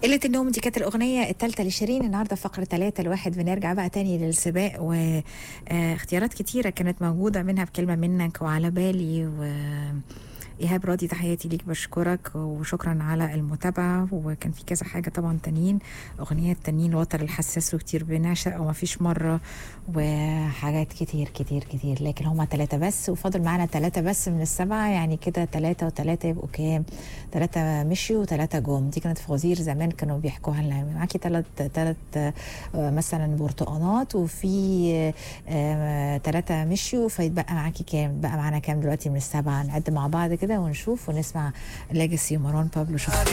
قلة النوم دي كانت الأغنية الثالثة لشيرين النهاردة فقرة ثلاثة الواحد بنرجع بقى تاني للسباق واختيارات كتيرة كانت موجودة منها بكلمة منك وعلى بالي و إيهاب راضي تحياتي ليك بشكرك وشكرا على المتابعة وكان في كذا حاجة طبعا تانيين أغنيات تانيين الوتر الحساس وكتير بنعشق وما فيش مرة وحاجات كتير كتير كتير لكن هما ثلاثة بس وفاضل معانا ثلاثة بس من السبعة يعني كده ثلاثة وثلاثة يبقوا كام ثلاثة مشيوا وثلاثة جم دي كانت فوازير زمان كانوا بيحكوها لنا معاكي ثلاث ثلاث مثلا برتقانات وفي ثلاثة مشيوا فيتبقى معاكي كام بقى معانا كام دلوقتي من السبعة نعد مع بعض كده ونشوف ونسمع ليجاسي ومروان بابلو شوف